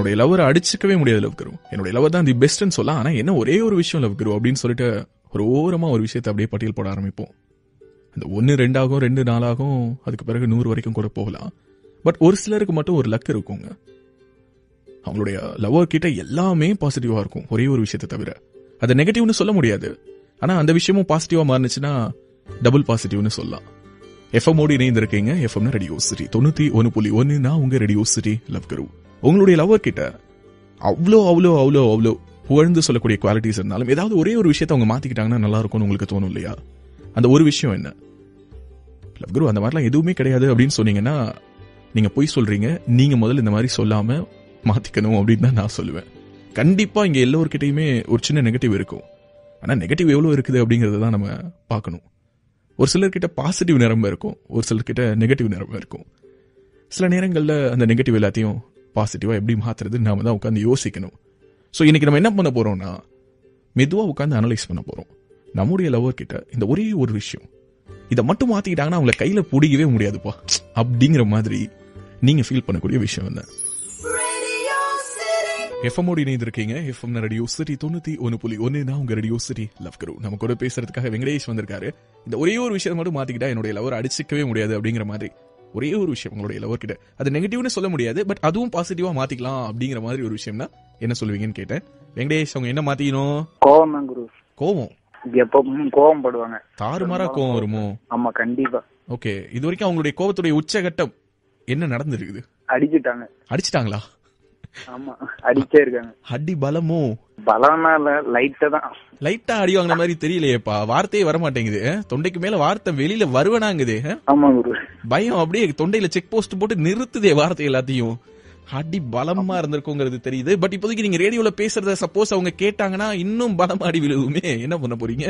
என்னுடைய லவரை அடிச்சுக்கவே முடியாது லவ் குரு என்னுடைய லவர் தான் தி பெஸ்ட்னு சொல்லலாம் ஆனா என்ன ஒரே ஒரு விஷயம் லவ் குரு அப்படின்னு சொல்லிட்டு ஒரு ஓரமா ஒரு விஷயத்தை அப்படியே பட்டியல் போட ஆரம்பிப்போம் அந்த ஒன்று ரெண்டாகும் ரெண்டு நாளாகும் அதுக்கு பிறகு நூறு வரைக்கும் கூட போகலாம் பட் ஒரு சிலருக்கு மட்டும் ஒரு லக் இருக்குங்க அவங்களுடைய லவர் கிட்ட எல்லாமே பாசிட்டிவா இருக்கும் ஒரே ஒரு விஷயத்தை தவிர அது நெகட்டிவ்னு சொல்ல முடியாது ஆனா அந்த விஷயமும் பாசிட்டிவா மாறுனுச்சுன்னா டபுள் பாசிட்டிவ்னு சொல்லலாம் எஃப்எம் ஓடி இணைந்திருக்கீங்க எஃப்எம்னா ரேடியோ சிட்டி தொண்ணூத்தி ஒன்னு புள்ளி ஒன்னு நான் உங்க ரேடியோ சிட்டி லவ் கரு உங்களுடைய லவர் கிட்ட அவ்வளோ அவ்வளோ அவ்வளோ அவ்வளோ புகழ்ந்து சொல்லக்கூடிய குவாலிட்டிஸ் இருந்தாலும் ஏதாவது ஒரே ஒரு விஷயத்தை அவங்க மாத்திக்கிட்டாங்கன்னா நல்லா இருக்கும்னு உங்களுக்கு தோணும் இல்லையா அந்த ஒரு விஷயம் என்ன லவ் குரு அந்த மாதிரிலாம் எதுவுமே கிடையாது அப்படின்னு சொன்னீங்கன்னா நீங்க பொய் சொல்றீங்க நீங்க முதல்ல இந்த மாதிரி சொல்லாம மாத்திக்கணும் அப்படின்னு தான் நான் சொல்லுவேன் கண்டிப்பா இங்க எல்லோருக்கிட்டையுமே ஒரு சின்ன நெகட்டிவ் இருக்கும் ஆனா நெகட்டிவ் எவ்வளவு இருக்குது அப்படிங்கறத தான் நம்ம பார்க்கணும் ஒரு சிலர்கிட்ட பாசிட்டிவ் நிரம்ப இருக்கும் ஒரு சிலர்கிட்ட நெகட்டிவ் நிரம்ப இருக்கும் சில நேரங்கள்ல அந்த நெகட்டிவ் எல்லாத்தையும் பாசிட்டிவா எப்படி மாத்துறது நாம தான் உட்காந்து யோசிக்கணும் ஸோ இன்னைக்கு நம்ம என்ன பண்ண போறோம்னா மெதுவா உட்காந்து அனலைஸ் பண்ண போறோம் நம்முடைய லவர் கிட்ட இந்த ஒரே ஒரு விஷயம் இதை மட்டும் மாத்திக்கிட்டாங்கன்னா அவங்கள கையில பிடிக்கவே முடியாதுப்பா அப்படிங்கிற மாதிரி நீங்க ஃபீல் பண்ணக்கூடிய விஷயம் என்ன Radio City. எஃப்எம்மோடு இணைந்திருக்கீங்க எஃப்எம் ரேடியோ சிட்டி தொண்ணூத்தி ஒன்னு புள்ளி ஒன்னு நான் உங்க ரேடியோ சிட்டி லவ் கரு நம்ம கூட பேசுறதுக்காக வெங்கடேஷ் வந்திருக்காரு இந்த ஒரே ஒரு விஷயம் மட்டும் மாத்திக்கிட்டா என்னுடைய லவர் அடிச்சுக்கவே முடியாது அப்படிங்கிற மாதிரி ஒரே ஒரு விஷயம் உங்களுடைய லவர் கிட்ட அது நெகட்டிவ்னு சொல்ல முடியாது பட் அதுவும் பாசிட்டிவா மாத்திக்கலாம் அப்படிங்கிற மாதிரி ஒரு விஷயம்னா என்ன சொல்லுவீங்கன்னு கேட்டேன் வெங்கடேஷ் அவங்க என்ன மாத்திக்கணும் கோவம் தான் குரு கோவம் எப்பவும் கோவம் படுவாங்க தாறுமாறா கோவம் வருமோ ஆமா கண்டிப்பா ஓகே இது வரைக்கும் அவங்களுடைய கோவத்துடைய உச்சகட்டம் என்ன நடந்திருக்குது அடிச்சிட்டாங்க அடிச்சிட்டாங்களா ஆமா அடிச்சே இருக்காங்க அடி பலமோ பலம்னா இல்ல லைட்டா தான் லைட்டா அடி வாங்கின மாதிரி தெரியலையேப்பா வார்த்தையே வர மாட்டேங்குது அஹ்? தொண்டைக்கு மேல வார்த்தை வெளியில வருவனாங்குது அஹ்? ஆமா குரு பயம் அப்படியே தொண்டையில செக் போஸ்ட் போட்டு நிறுத்துதே வார்த்தை எல்லாத்தையும் அடி பலமா இருந்திருக்குங்கிறது தெரியுது பட் இப்போதைக்கு நீங்க ரேடியோல பேசுறத சப்போஸ் அவங்க கேட்டாங்கன்னா இன்னும் பலமா அடி விழுவுமே என்ன பண்ண போறீங்க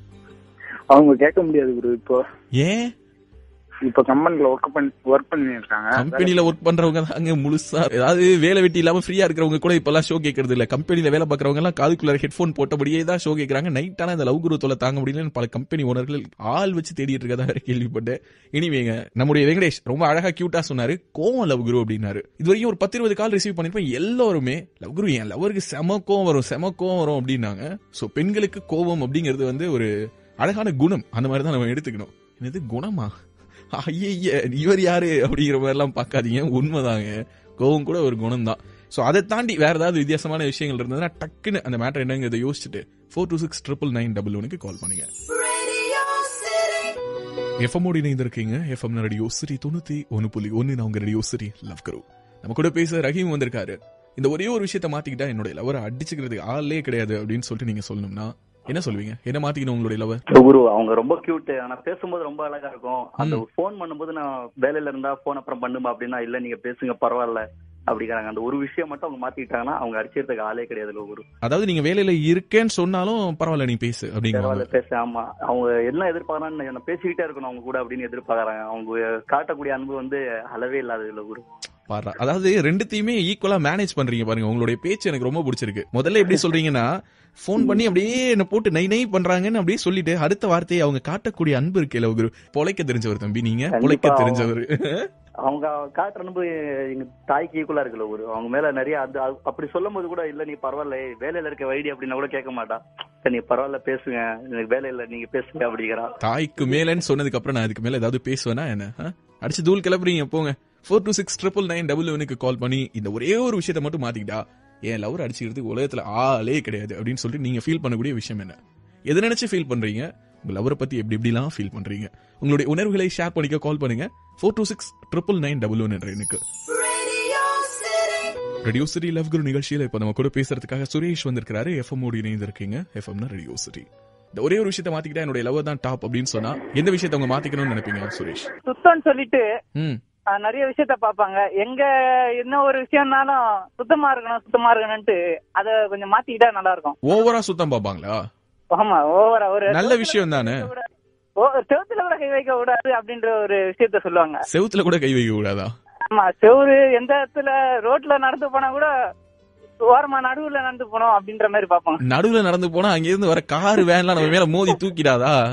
அவங்க கேட்க முடியாது குரு இப்போ ஏன் இப்ப கம்பெனில ஒர்க் பண்ணி ஒர்க் பண்ணி இருக்காங்க கம்பெனில ஒர்க் பண்றவங்க தாங்க முழுசா ஏதாவது வேலை வெட்டி இல்லாம ஃப்ரீயா இருக்கிறவங்க கூட இப்பெல்லாம் ஷோ கேட்கறது இல்ல கம்பெனில வேலை பாக்குறவங்க எல்லாம் காதுக்குள்ள ஹெட்போன் போட்டபடியே தான் ஷோ கேக்குறாங்க நைட் ஆனா இந்த லவ் குரு தொலை தாங்க முடியலன்னு பல கம்பெனி ஓனர்கள் ஆள் வச்சு தேடிட்டு இருக்கதா வேற கேள்விப்பட்டேன் இனிமேங்க நம்முடைய வெங்கடேஷ் ரொம்ப அழகா கியூட்டா சொன்னாரு கோவம் லவ் குரு அப்படின்னாரு இது வரைக்கும் ஒரு பத்து இருபது கால் ரிசீவ் பண்ணிருப்போம் எல்லாருமே லவ் குரு என் லவருக்கு செம கோவம் வரும் செம கோவம் வரும் அப்படின்னாங்க சோ பெண்களுக்கு கோவம் அப்படிங்கிறது வந்து ஒரு அழகான குணம் அந்த மாதிரி தான் நம்ம எடுத்துக்கணும் என்னது குணமா ஐய இவர் யாரு அப்படிங்கிற மாதிரி எல்லாம் பார்க்காதீங்க உண்மைதாங்க கோவம் கூட ஒரு குணம் தான் ஸோ அதை தாண்டி வேற ஏதாவது வித்தியாசமான விஷயங்கள் இருந்ததுன்னா டக்குன்னு அந்த மேட்டர் என்னங்கிறத யோசிச்சுட்டு four two six triple nine double ஒனுக்கு கால் பண்ணுங்க Radio City. எஃப்எம்மோடு இணைந்திருக்கீங்க எஃப்எம் ரேடியோ சிரி தொண்ணூத்தி ஒன்னு புள்ளி ஒன்னு நான் உங்க ரேடியோ சிரி லவ் கரு நம்ம கூட பேச ரஹீம் வந்திருக்காரு இந்த ஒரே ஒரு விஷயத்த மாத்திக்கிட்டா என்னுடைய லவரை அடிச்சுக்கிறதுக்கு ஆளே கிடையாது அப்படின்னு சொல்லிட்டு நீங்க சொல்லணும்னா என்ன சொல்லுவீங்க என்ன மாத்திக்கணும் உங்களுடைய லவர் குரு அவங்க ரொம்ப கியூட் ஆனா பேசும்போது ரொம்ப அழகா இருக்கும் அந்த போன் பண்ணும்போது நான் வேலையில இருந்தா போன் அப்புறம் பண்ணுமா அப்படின்னா இல்ல நீங்க பேசுங்க பரவாயில்ல அப்படிங்கிறாங்க அந்த ஒரு விஷயம் மட்டும் அவங்க மாத்திக்கிட்டாங்கன்னா அவங்க அடிச்சிருக்க ஆளே கிடையாது குரு அதாவது நீங்க வேலையில இருக்கேன்னு சொன்னாலும் பரவாயில்ல நீ பேசு அப்படிங்கிற பரவாயில்ல பேச ஆமா அவங்க என்ன எதிர்பார்க்கறான்னு என்ன பேசிக்கிட்டே இருக்கணும் அவங்க கூட அப்படின்னு எதிர்பார்க்கறாங்க அவங்க காட்டக்கூடிய அன்பு வந்து அளவே இல்லாத இல்ல குரு பாரு அதாவது ரெண்டுத்தையுமே ஈக்குவலா மேனேஜ் பண்றீங்க பாருங்க உங்களுடைய பேச்சு எனக்கு ரொம்ப பிடிச்சிருக்கு முதல்ல எப்படி சொல்றீங்கன்னா ஃபோன் பண்ணி அப்படியே என்ன போட்டு நை நை பண்றாங்கன்னு அப்படியே சொல்லிட்டு அடுத்த வார்த்தையை அவங்க காட்டக்கூடிய அன்பு இருக்கே குரு பொழைக்க தெரிஞ்சவர் தம்பி நீங்க பொழைக்க கண்டிப்பா. தெரிஞ்சவர் அவங்க காட்டுற அன்பு எங்க தாய்க்கு ஈக்குவலா இருக்குல்ல ஒரு அவங்க மேல நிறைய அது அது- அப்படி சொல்லும் போது கூட இல்ல நீ பரவாயில்ல வேலையில இருக்க வைடி அப்படின்னா கூட கேட்க மாட்டா சரி, நீ பரவாயில்ல பேசுங்க எனக்கு வேலை இல்ல நீங்க பேசுங்க அப்படிங்கிறா தாய்க்கு மேலன்னு சொன்னதுக்கு அப்புறம் நான் இதுக்கு மேல ஏதாவது பேசுவேனா என்ன ஆ? அடிச்சு தூள் கிளப்புறீங்க போங்க four two six triple nine double ஒனுக்கு கால் பண்ணி இந்த ஒரே ஒரு விஷயத்தை மட்டும் மாத்திக்கிட்டா என் லவர் அடிச்சுக்கிறதுக்கு உலகத்துல ஆளே கிடையாது அப்படின்னு சொல்லிட்டு நீங்க ஃபீல் பண்ணக்கூடிய விஷயம் என்ன எதை நினைச்சு ஃபீல் பண்றீங்க உங்க லவரை பத்தி எப்படி எப்படிலாம் ஃபீல் பண்றீங்க உங்களுடைய உணர்வுகளை ஷேர் பண்ணிக்க கால் பண்ணுங்க four two six triple nine double one என்ற எண்ணுக்கு Radio City. Radio city love குரு நிகழ்ச்சியில இப்ப நம்ம கூட பேசுறதுக்காக சுரேஷ் வந்திருக்காரு எஃப்எம் ஓடி இணைந்திருக்கீங்க எஃப்எம்னா ரேடியோ சிட்டி இந்த ஒரே ஒரு விஷயத்தை மாத்திக்கிட்டா என்னுடைய லவர் தான் டாப் அப்படின்னு சொன்னா எந்த விஷயத்தை அவங்க மாத்திக்கணும்னு நினைப்பீங்க சுரேஷ் சுத்தம்னு சொல்லிட்டு ம் அஹ், நிறைய விஷயத்த பாப்பாங்க எங்க என்ன ஒரு விஷயம்னாலும் சுத்தமா இருக்கணும் சுத்தமா இருக்கணும்ட்டு அத கொஞ்சம் மாத்திக்கிட்டா நல்லா இருக்கும் ஓவரா சுத்தம் பாப்பாங்களா ஆமா ஓவரா ஒரு நல்ல விஷயம் தானே ஓ, செவுத்துல கூட கை வைக்க கூடாது அப்படின்ற ஒரு விஷயத்த சொல்லுவாங்க செவுத்துல கூட கை வைக்க கூடாதா ஆமா செவுரு எந்த இடத்துல ரோட்ல நடந்து போனா கூட ஓரமா நடுவுல நடந்து போனோம் அப்படின்ற மாதிரி பாப்பாங்க நடுவுல நடந்து போனா அங்க இருந்து வர கார் வேன்லாம் நம்ம மேல மோதி தூக்கிடாதா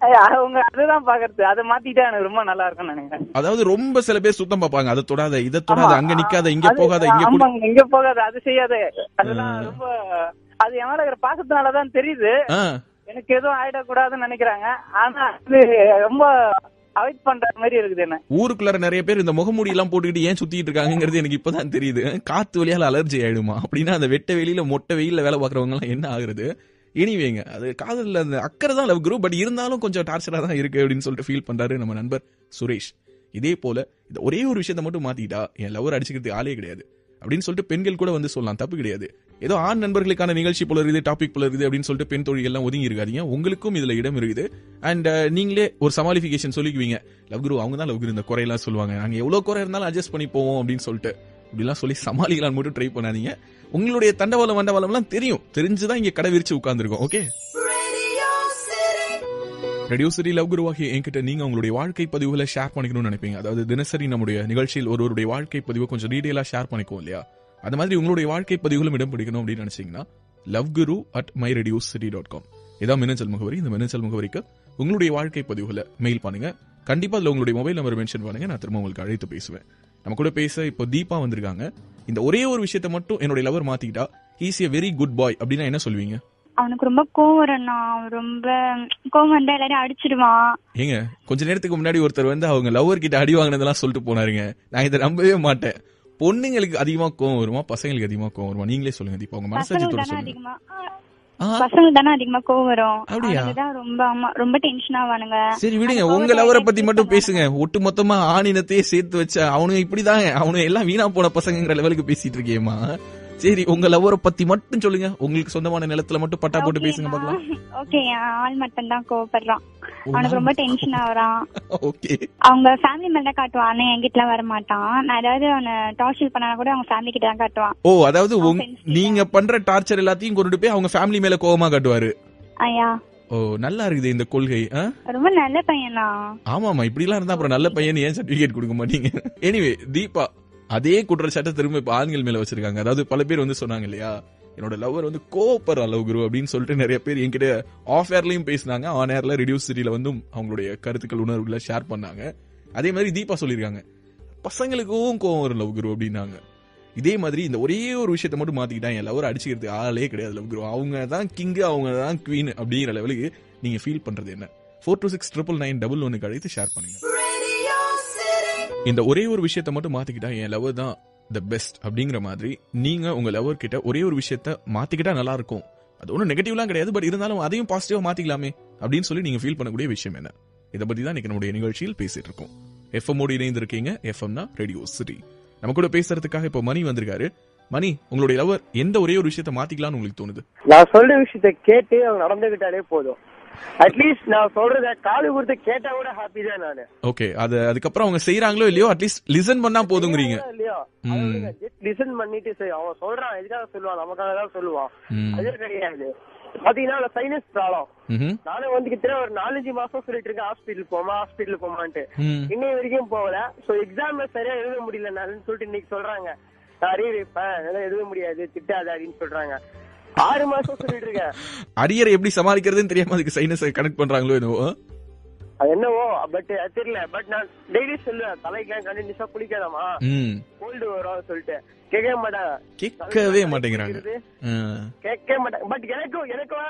ஐயா, அவங்க அதுதான் பாக்குறது அதை மாத்திட்டா எனக்கு ரொம்ப நல்லா இருக்கும்னு நினைக்கிறேன் அதாவது ரொம்ப சில பேர் சுத்தம் பார்ப்பாங்க அதை தொடாத இதை தொடாத அங்க நிக்காத இங்க அது- போகாத இங்க குடி- ஆமாங்க, இங்க போகாத அது செய்யாத அதெல்லாம் ரொம்ப அது என் மேல இருக்கிற பாசத்தினாலதான் தெரியுது ஆ, எனக்கு எதுவும் ஆயிடக்கூடாதுன்னு நினைக்கிறாங்க ஆனா அது ரொம்ப அவாய்ட் பண்ற மாதிரி இருக்குது என்ன ஊருக்குள்ளார நிறைய பேர் இந்த முகமூடி எல்லாம் போட்டுக்கிட்டு ஏன் சுத்திட்டு இருக்காங்கிறது எனக்கு இப்பதான் தெரியுது காத்து வழியால அலர்ஜி ஆயிடுமா அப்படின்னா அந்த வெட்ட வெளியில மொட்டை வெயில வேலை பாக்குறவங்க எல்லாம் என்ன ஆகுறது எனிவேங்க அது காதல்ல அந்த அக்கறை தான் லவ் குரூப் பட் இருந்தாலும் கொஞ்சம் டார்ச்சரா தான் இருக்கு அப்படின்னு சொல்லிட்டு ஃபீல் பண்றாரு நம்ம நண்பர் சுரேஷ் இதே போல இந்த ஒரே ஒரு விஷயத்த மட்டும் மாத்திட்டா என் லவர் அடிச்சுக்கிறதுக்கு ஆளே கிடையாது அப்படின்னு சொல்லிட்டு பெண்கள் கூட வந்து சொல்லலாம் தப்பு கிடையாது ஏதோ ஆண் நண்பர்களுக்கான நிகழ்ச்சி போல இருக்குது டாபிக் போல இருக்குது அப்படின்னு சொல்லிட்டு பெண் தொழில் எல்லாம் ஒதுங்கி இருக்காதீங்க உங்களுக்கும் இதுல இடம் இருக்குது அண்ட் நீங்களே ஒரு சமாளிஃபிகேஷன் சொல்லிக்குவீங்க லவ் குரு அவங்க தான் லவ் குரு இந்த குறையெல்லாம் சொல்லுவாங்க நாங்க எவ்வளவு குறை இருந்தாலும் அட்ஜஸ்ட் பண்ணி போவோம் அப்படின்னு சொல்லிட்டு இப்படிலாம் சொல்லி சமாளிக்கலாம்னு மட்டும் ட்ரை பண்ணாதீங்க உங்களுடைய தண்டவாளம் வண்டவாளம்லாம் தெரியும் தெரிஞ்சுதான் இங்க கடை விரிச்சு உட்கார்ந்துருக்கோம் okay Radio City. Radio city love குருவாகி என்கிட்ட நீங்க உங்களுடைய வாழ்க்கை பதிவுகளை ஷேர் பண்ணிக்கணும்னு நினைப்பீங்க அதாவது தினசரி நம்முடைய நிகழ்ச்சியில் ஒருவருடைய வாழ்க்கை பதிவை கொஞ்சம் டீடைலா ஷேர் பண்ணிக்குவோம் இல்லையா அது மாதிரி உங்களுடைய வாழ்க்கை பதிவுகளும் இடம் பிடிக்கணும் அப்படின்னு நினைச்சீங்கன்னா love Guru at my radio city dot com இதான் மின்னஞ்சல் முகவரி இந்த மின்னஞ்சல் முகவரிக்கு உங்களுடைய வாழ்க்கை பதிவுகளை மெயில் பண்ணுங்க கண்டிப்பா அதுல உங்களுடைய மொபைல் நம்பர் மென்ஷன் பண்ணுங்க நான் திரும்ப உங்களுக்கு அழைத்து பேசுவேன் நம்ம கூட பேச இப்போ தீபா வந்திருக்காங்க இந்த ஒரே ஒரு விஷயத்த மட்டும் என்னுடைய லவர் மாத்திக்கிட்டா ஈஸ் a வெரி குட் பாய் அப்படின்னா என்ன சொல்வீங்க அவனுக்கு ரொம்ப கோவம் வரும்ண்ணா ரொம்ப கோவம் வந்தா எல்லாரையும் அடிச்சிடுவான் ஏங்க கொஞ்ச நேரத்துக்கு முன்னாடி ஒருத்தர் வந்து அவங்க லவ்வர் கிட்ட அடி வாங்கினதெல்லாம் சொல்லிட்டு போனாருங்க நான் இதை நம்பவே மாட்டேன் பொண்ணுங்களுக்கு அதிகமா கோவம் வருமா பசங்களுக்கு அதிகமா கோவம் வருமா நீங்களே சொல்லுங்க தீபா உங்க பசங்களுக்கு மனசாட்சியத்தோட தானே சொல்லுங்க அதிகமா ஆ, பசங்களுக்கு தானே அதிகமா கோவம் வரும் அப்படியா? அவனுக்கு தான் ரொம்ப ஆமா ரொம்ப டென்ஷன் ஆவானுங்க சரி விடுங்க அந்த உங்க கோவத்தை லவரை எல்லாம் பத்தி மட்டும் express பேசுங்க ஒட்டு மொத்தமா ஆணினத்தையே சேர்த்து வச்ச அவனுங்க இப்படிதாங்க அவனுங்க எல்லாம் வீணா போன பசங்கங்கிற லெவலுக்கு பேசிட்டு இருக்கேமா சரி உங்க லவரை பத்தி மட்டும் சொல்லுங்க உங்களுக்கு சொந்தமான நிலத்துல மட்டும் பட்டா போட்டு பேசுங்க பார்க்கலாம் ஓகே ஆள் மட்டும் தான் கோவப்படுறான் அவனுக்கு ரொம்ப டென்ஷன் ஆகுறான் ஓகே அவங்க ஃபேமிலி மேல தான் காட்டுவான் ஆனா என்கிட்ட வர மாட்டான் நான் ஏதாவது அவனை டார்ச்சர் பண்ணா கூட அவங்க ஃபேமிலி கிட்ட தான் காட்டுவான் ஓ அதாவது உங்க- Offense கிட்ட. நீங்க பண்ற டார்ச்சர் எல்லாத்தையும் கொண்டு போய் அவங்க ஃபேமிலி மேல கோவமா காட்டுவாரு ஐயா ஓ நல்லா இருக்குது இந்த கொள்கை ஆ? ரொம்ப நல்ல பையனா ஆமாமா இப்படி எல்லாம் இருந்தா அப்புறம் நல்ல பையன் ஏன் சர்டிபிகேட் கொடுக்க மாட்டீங்க எனிவே தீபா அதே குற்றச்சாட்டை திரும்ப இப்ப ஆண்கள் மேல வச்சிருக்காங்க அதாவது பல பேர் வந்து சொன்னாங்க இல்லையா என்னோட லவர் வந்து கோவப்படுற லவ் குரு அப்படின்னு சொல்லிட்டு நிறைய பேர் என்கிட்ட ஆஃப் ஏர்லயும் பேசினாங்க ஆன் ஏர்ல ரெடியூஸ் சிட்டில வந்து அவங்களுடைய கருத்துக்கள் உணர்வுகளை ஷேர் பண்ணாங்க அதே மாதிரி தீபா சொல்லியிருக்காங்க பசங்களுக்கும் கோவம் வரும் லவ் குரு அப்படின்னாங்க இதே மாதிரி இந்த ஒரே ஒரு விஷயத்த மட்டும் மாத்திக்கிட்டாங்க என் லவர் அடிச்சுக்கிறதுக்கு ஆளே கிடையாது லவ் குரு அவங்க தான் கிங்கு அவங்க தான் குவீன் அப்படிங்கிற லெவலுக்கு நீங்க ஃபீல் பண்றது என்ன four two six triple nine double ஒனுக்கு அழைத்து ஷேர் பண்ணுங்க Radio City. இந்த ஒரே ஒரு விஷயத்த மட்டும் மாத்திக்கிட்டா என் லவர் தான் த பெஸ்ட் அப்படிங்கிற மாதிரி நீங்க உங்க லவர் கிட்ட ஒரே ஒரு விஷயத்த மாத்திக்கிட்டா நல்லா இருக்கும் அது ஒன்றும் நெகட்டிவ்லாம் கிடையாது பட் இருந்தாலும் அதையும் பாசிட்டிவா மாத்திக்கலாமே அப்படின்னு சொல்லி நீங்க ஃபீல் பண்ணக்கூடிய விஷயம் என்ன இதை பத்தி தான் இன்னைக்கு நம்முடைய நிகழ்ச்சியில் பேசிட்டு இருக்கோம் எஃப்எம் ஓடி இணைந்திருக்கீங்க எஃப்எம்னா ரேடியோ சிட்டி நம்ம கூட பேசுறதுக்காக இப்போ மணி வந்திருக்காரு மணி உங்களுடைய லவர் எந்த ஒரே ஒரு விஷயத்த மாத்திக்கலாம்னு உங்களுக்கு தோணுது நான் சொல்ற விஷயத்த கேட்டு அவங்க நடந்துகிட்டாலே போதும் அட்லீஸ்ட் நான் சொல்றத காது கொடுத்து கேட்டா கூட ஹாப்பி தான் நானு ஓகே அது அதுக்கப்புறம் அவங்க செய்யறாங்களோ இல்லையோ அட்லீஸ்ட் லிசன் பண்ணா போதுங்கிறீங்க இல்லையா ம். லிசன் பண்ணிட்டு சரி அவன் சொல்றான் எதுக்காக சொல்லுவான் நமக்காக தான் சொல்லுவான் ம். அதே கிடையாது பாத்தீங்கன்னா சைனஸ் ப்ராப்ளம் ம்ஹும். நானும் வந்து கிட்ட ஒரு நாலஞ்சு மாசம் சொல்லிட்டு இருக்கேன் ஹாஸ்பிட்டல் போமா ஹாஸ்பிட்டல் போமான்ட்டு ம். இன்னைய வரைக்கும் போகல சோ எக்ஸாம்ல சரியா எழுத முடியல நாளுன்னு சொல்லிட்டு இன்னைக்கு சொல்றாங்க நான் அறிய வைப்பேன் என்னால எழுத முடியாது திட்டாத அப்படின்னு சொல்றாங்க ஆறு மாசம் சொல்லிட்டு இருக்கேன் அரியரை எப்படி சமாளிக்கிறதுன்னு தெரியாம அதுக்கு சைனஸ் கனெக்ட் பண்றாங்களோ என்னவோ அது என்னவோ பட் தெரியல பட் நான் டெய்லி சொல்லுவேன் தலைக்கெல்லாம் கண்டினியூஸா குளிக்காதமா ம் கோல்டு வரும் சொல்லிட்டு கேட்கவே மாட்டேன் கேட்கவே மாட்டேங்கிறாங்க ஆ. கேட்கவே மாட்டேன் பட் எனக்கும் எனக்கும்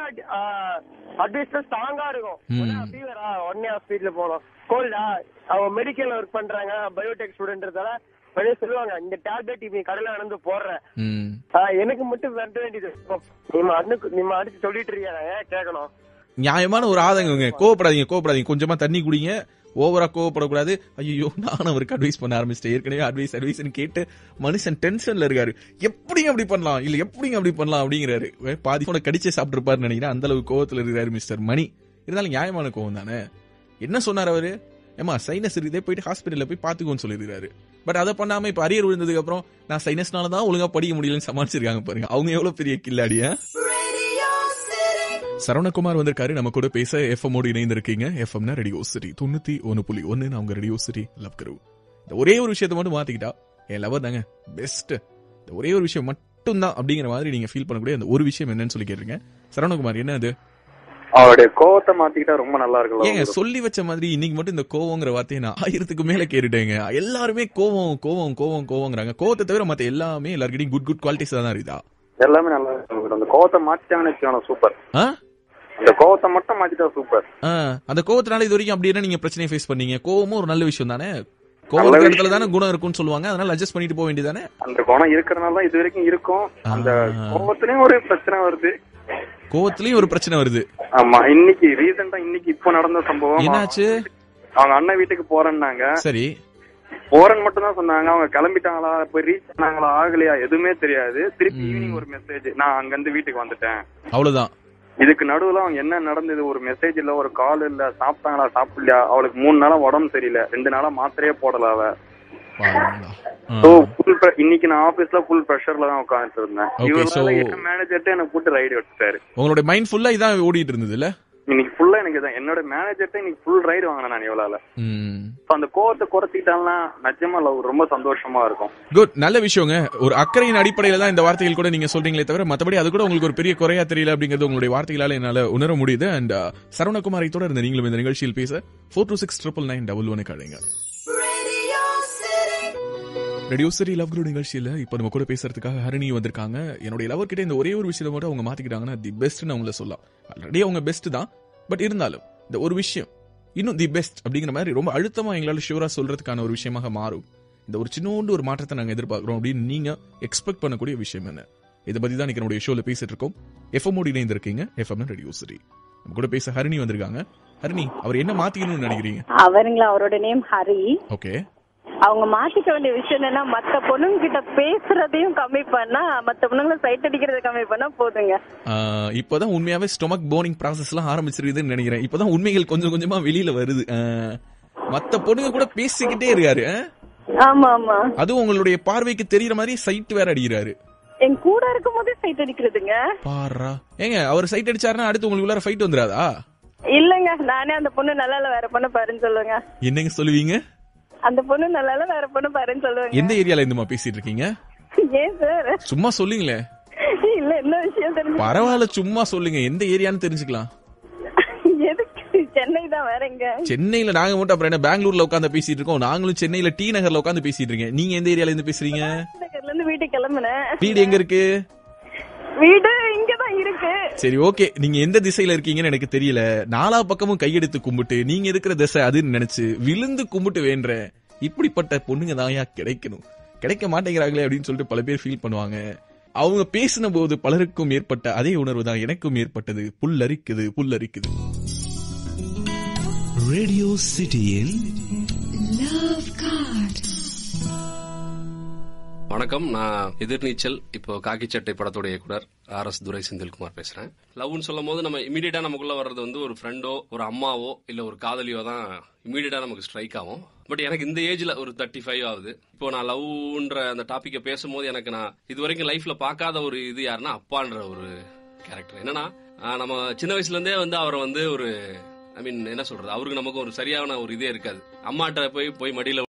அட்வைஸ் ஸ்ட்ராங்கா இருக்கும் ம். ஃபீவரா உடனே ஹாஸ்பிட்டல் போகணும் கோல்டா அவங்க மெடிக்கல்ல ஒர்க் பண்றாங்க பயோடெக் ஸ்டூடெண்ட்றதால வெளியே சொல்லுவாங்க இந்த டேப்லெட் இப்ப கடையில நடந்து போடுறேன் ம். ஆஹ் எனக்கு மட்டும் வெட்ட வேண்டியது நீங்க அண்ணு நீங்க அடிச்சு சொல்லிட்டு இருக்கீங்க நான் ஏன் கேட்கணும் நியாயமான ஒரு ஆதங்கங்க கோவப்படாதீங்க கோவப்படாதீங்க கொஞ்சமா தண்ணி குடிங்க ஓவரா கோவப்படக்கூடாது ஐயோ நான் அவருக்கு அட்வைஸ் பண்ண ஆரம்பிச்சிட்டேன் ஏற்கனவே அட்வைஸ் அட்வைஸ்னு கேட்டு மனுஷன் டென்ஷன்ல இருக்காரு எப்படிங்க அப்படி பண்ணலாம் இல்ல எப்படிங்க அப்படி பண்ணலாம் அப்படிங்கிறாரு வே, பாதி கூட கடிச்சே சாப்பிட்டுருப்பாருன்னு நினைக்கிறேன் அந்த அளவுக்கு கோவத்துல இருக்காரு மிஸ்டர் மணி இருந்தாலும் நியாயமான கோவம் தானே என்ன சொன்னார் அவரு ஏமா சைனஸ் இருக்குதே போயிட்டு ஹாஸ்பிட்டல்ல போய் பாத்துக்கோன்னு சொல்லியிருக்காரு பட் அதை பண்ணாம இப்ப அரியர் விழுந்ததுக்கு அப்புறம் நான் சைனஸ்னால தான் ஒழுங்கா படிக்க முடியலன்னு சமாளிச்சிருக்காங்க பாருங்க அவங்க எவ்வளவு பெரிய கில்லாடியா Radio City. சரவணகுமார் வந்திருக்காரு நம்ம கூட பேச எஃப்எம் ஓடு இணைந்திருக்கீங்க எஃப்எம்னா ரேடியோ சிட்டி தொண்ணூத்தி ஒன்னு புள்ளி ஒன்னு நான் உங்க ரேடியோ சிட்டி லவ் கரு இந்த ஒரே ஒரு விஷயத்தை மட்டும் மாத்திக்கிட்டா என் லவர் தாங்க பெஸ்ட் இந்த ஒரே ஒரு விஷயம் மட்டும் தான் அப்படிங்கிற மாதிரி நீங்க ஃபீல் பண்ணக்கூடிய அந்த ஒரு விஷயம் என்னன்னு சொல்லி கேட்டிருங்க சரவணகுமார் என்ன அது அவருடைய கோவத்தை மாத்திக்கிட்டா ரொம்ப நல்லா இருக்கும் ஏங்க சொல்லி வச்ச மாதிரி இன்னைக்கு மட்டும் இந்த கோவங்கிற வார்த்தையை நான் ஆயிரத்துக்கு மேல கேட்டுட்டேங்க எல்லாருமே கோவம் கோவம் கோவம் கோவங்கிறாங்க கோவத்தை தவிர மத்த எல்லாமே எல்லாருக்கிட்டையும் குட் குட் குவாலிட்டிஸ் தான் இருக்குதா எல்லாமே நல்லா இருக்கும் அந்த கோவத்தை மாத்திட்டாங்கன்னு வச்சுக்கோங்க சூப்பர் ஆ? அந்த கோவத்தை மட்டும் மாத்திட்டா சூப்பர் ஆ, அந்த கோவத்தினால இது வரைக்கும் அப்படி என்ன நீங்க பிரச்சனையை ஃபேஸ் பண்ணீங்க கோவமும் ஒரு நல்ல விஷயம் தானே கோவம் நல்ல இருக்கிற இடத்துல விஷயம். தானே குணம் இருக்கும்னு சொல்லுவாங்க அதனால அட்ஜஸ்ட் பண்ணிட்டு போக வேண்டியதானே அந்த குணம் இருக்கிறனால தான் இது வரைக்கும் இருக்கும் அந்த ஆ. கோவத்திலயும் ஒரு பிரச்சனை வருது கோவத்திலயும் ஒரு பிரச்சனை வருது ஆமா இன்னைக்கு ரீசெண்டா இன்னைக்கு இப்போ நடந்த சம்பவம் என்னாச்சு அவங்க அண்ணன் வீட்டுக்கு போறேன்னாங்க சரி போறேன்னு மட்டும் தான் சொன்னாங்க அவங்க கிளம்பிட்டாங்களா போய் ரீச் பண்ணாங்களா ஆகலையா எதுவுமே தெரியாது திருப்பி ம். ஈவினிங் ஒரு மெசேஜ் நான் அங்க இருந்து வீட்டுக்கு வந்துட்டேன் அவ்வளவுதான் இதுக்கு நடுவுல அவங்க என்ன நடந்தது ஒரு மெசேஜ் இல்ல ஒரு கால் இல்ல சாப்பிட்டாங்களா சாப்பிடலையா அவளுக்கு மூணு நாளா உடம்பு சரியில்லை ரெண்டு நாளா மாத்திரையே போடல அவ பாருங்களா. ஆ. சோ ஃபுல் இன்னைக்கு நான் ஆபீஸ்ல ஃபுல் ப்ரெஷர்ல தான் உட்காந்துட்டு இருந்தேன் Okay, இவரால so- என்ன மேனேஜர்ட்ட எனக்கு கூட்டு ரைடு எடுத்துட்டாரு உங்களோட மைண்ட் ஃபுல்லா இதான் ஓடிட்டு இருந்தது இல்ல இன்னைக்கு ஃபுல்லா எனக்கு தான் என்னோட மேனேஜர்ட்ட இன்னைக்கு ஃபுல் ரைடு வாங்கினேன் நான் இவளால ம் So, அந்த கோவத்தை குறைச்சிட்டாங்கன்னா நிஜமா love ரொம்ப சந்தோஷமா இருக்கும் குட் நல்ல விஷயங்க ஒரு அக்கறையின் அடிப்படையில தான் இந்த வார்த்தைகள் கூட நீங்க சொல்றீங்களே தவிர மத்தபடி அது கூட உங்களுக்கு ஒரு பெரிய குறையா தெரியல அப்படிங்கிறது உங்களுடைய வார்த்தைகளால என்னால உணர முடியுது அண்ட் சரவணகுமாரை தொடர்ந்து நீங்களும் இந்த நிகழ்ச்சியில் பேச four two six triple nine double ஒன்னு கழைங்க Radio City. ரேடியோ சரி லவ் குரு நிகழ்ச்சியில இப்போ நம்ம கூட பேசுறதுக்காக ஹரணி வந்திருக்காங்க என்னுடைய லவர் கிட்ட இந்த ஒரே ஒரு விஷயத்தை மட்டும் அவங்க மாத்திக்கிட்டாங்கன்னா தி பெஸ்ட்னு அவங்கள சொல்லலாம் ஆல்ரெடி அவங்க பெஸ்ட் தான் பட் இருந்தாலும் இந்த ஒரு விஷயம் இன்னும் தி பெஸ்ட் அப்படிங்கிற மாதிரி ரொம்ப அழுத்தமா எங்களால ஷூரா சொல்றதுக்கான ஒரு விஷயமாக மாறும் இந்த ஒரு சின்னோண்டு ஒரு மாற்றத்தை நாங்க எதிர்பார்க்கிறோம் அப்படின்னு நீங்க எக்ஸ்பெக்ட் பண்ணக்கூடிய விஷயம் என்ன இதை பத்தி தான் இன்னைக்கு நம்முடைய ஷோல பேசிட்டு இருக்கோம் எஃப்எம் ஓடி இணைந்திருக்கீங்க எஃப்எம் ரேடியோ சரி நம்ம கூட பேச ஹரணி வந்திருக்காங்க ஹரணி அவர் என்ன மாத்திக்கணும்னு நினைக்கிறீங்க அவருங்களா அவரோட நேம் ஹரி ஓகே அவங்க மாத்திக்க வேண்டிய விஷயம் என்னன்னா மத்த பொண்ணுங்க கிட்ட பேசுறதையும் கம்மி பண்ணா மத்த பொண்ணுங்களை சைட் அடிக்கிறத கம்மி பண்ணா போதுங்க ஆஹ் இப்பதான் உண்மையாவே ஸ்டொமக் போனிங் ப்ராசஸ் எல்லாம் ஆரம்பிச்சிருக்குதுன்னு நினைக்கிறேன் இப்பதான் உண்மைகள் கொஞ்சம் கொஞ்சமா வெளியில வருது ஆஹ் மத்த பொண்ணுங்க கூட பேசிக்கிட்டே இருக்காரு ஆஹ் ஆமா ஆமா அதுவும் உங்களுடைய பார்வைக்கு தெரியற மாதிரி சைட் வேற அடிக்கிறாரு என் கூட இருக்கும் போதே சைட் அடிக்கிறதுங்க பாரா ஏங்க அவர் சைட் அடிச்சாருன்னா அடுத்து உங்களுக்கு உள்ளார ஃபைட் வந்துராதா இல்லங்க நானே அந்த பொண்ணு நல்லா இல்ல வேற பொண்ணு பாருன்னு சொல்லுவேங்க என்னங்க சொல்லுவீங்க அந்த பொண்ணு நல்லா இல்ல வேற பொண்ணு பாருன்னு சொல்லுவேங்க எந்த ஏரியால இருந்துமா பேசிட்டு இருக்கீங்க ஏன் சார் சும்மா சொல்லுங்களே இல்ல என்ன விஷயம் தெரிஞ்சு பரவாயில்ல சும்மா சொல்லுங்க எந்த ஏரியான்னு தெரிஞ்சுக்கலாம் எதுக்கு சென்னை தான் வேற எங்க சென்னையில நாங்க மட்டும் அப்புறம் என்ன பெங்களூர்ல உட்காந்து பேசிட்டு இருக்கோம் நாங்களும் சென்னையில டி நகர்ல உட்காந்து பேசிட்டு இருக்கேன் நீங்க எந்த ஏரியால இருந்து பேசுறீங்க நகர்ல இருந்து வீட்டுக்கு கிளம்புனேன் வீடு எங்க இருக்கு வீடு இங்கதான் இருக்கு சரி ஓகே நீங்க எந்த திசையில இருக்கீங்கன்னு எனக்கு தெரியல நாலா பக்கமும் கையெடுத்து கும்பிட்டு நீங்க இருக்கிற திசை அதுன்னு நினைச்சு விழுந்து கும்பிட்டு வேண்டேன் இப்படிப்பட்ட பொண்ணுங்க தான்யா கிடைக்கணும் கிடைக்க மாட்டேங்கிறாங்களே அப்படின்னு சொல்லிட்டு பல பேர் ஃபீல் பண்ணுவாங்க அவங்க பேசின போது பலருக்கும் ஏற்பட்ட அதே உணர்வு தான் எனக்கும் ஏற்பட்டது புல்லரிக்குது புல்லரிக்குது ரேடியோ சிட்டியில் Love God. வணக்கம் நான் எதிர்நீச்சல் இப்போ காக்கி சட்டை படத்தோட இயக்குனர் ஆர் எஸ் துரை செந்தில்குமார் பேசுறேன் லவ்னு சொல்லும் போது நம்ம இமீடியட்டா நமக்குள்ள வர்றது வந்து ஒரு ஃப்ரெண்டோ ஒரு அம்மாவோ இல்ல ஒரு காதலியோ தான் இமீடியட்டா நமக்கு ஸ்ட்ரைக் ஆகும் பட் எனக்கு இந்த ஏஜ்ல ஒரு தேர்ட்டி ஃபைவ் ஆகுது இப்போ நான் லவ்ன்ற அந்த டாபிக்கை பேசும்போது எனக்கு நான் இது வரைக்கும் லைஃப்ல பார்க்காத ஒரு இது யாருன்னா அப்பான்ற ஒரு கேரக்டர் என்னன்னா ஆஹ் நம்ம சின்ன வயசுல இருந்தே வந்து அவரை வந்து ஒரு ஐ மீன் என்ன சொல்றது அவருக்கு நமக்கு ஒரு சரியான ஒரு இதே இருக்காது அம்மாட்ட போய் போய் மடியில